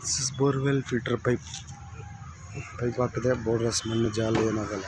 this is borewell filter pipe pipe ಹಾಕಿದೆ ಬೋರ್ಡ್ರೆಸ್ ಮಣ್ಣು ಜಾಲಿ ಏನಾಗಲ್ಲ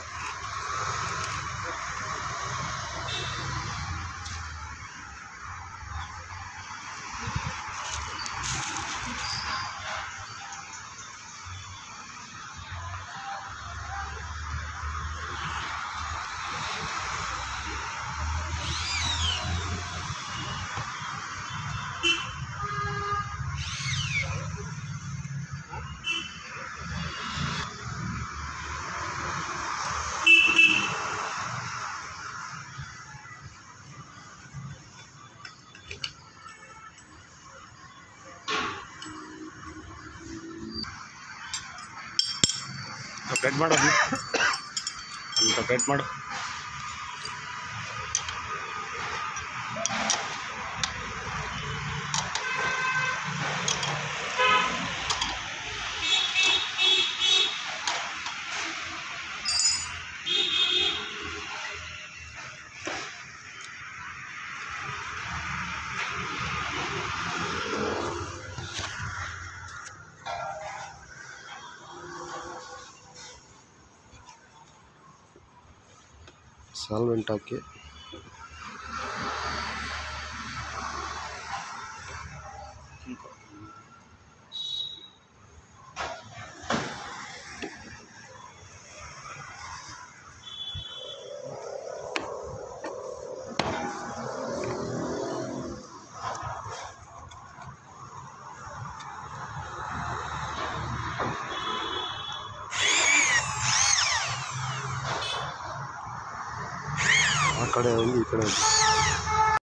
ಕಟ್ ಮಾಡು ಅಂತ ಕಟ್ ಮಾಡು ಸಾಲ್ವೆಂಟ್ ಹಾಕಿ ಆ ಕಡೆ ಒಂದು ಈ ಕಡೆ ಒಂದು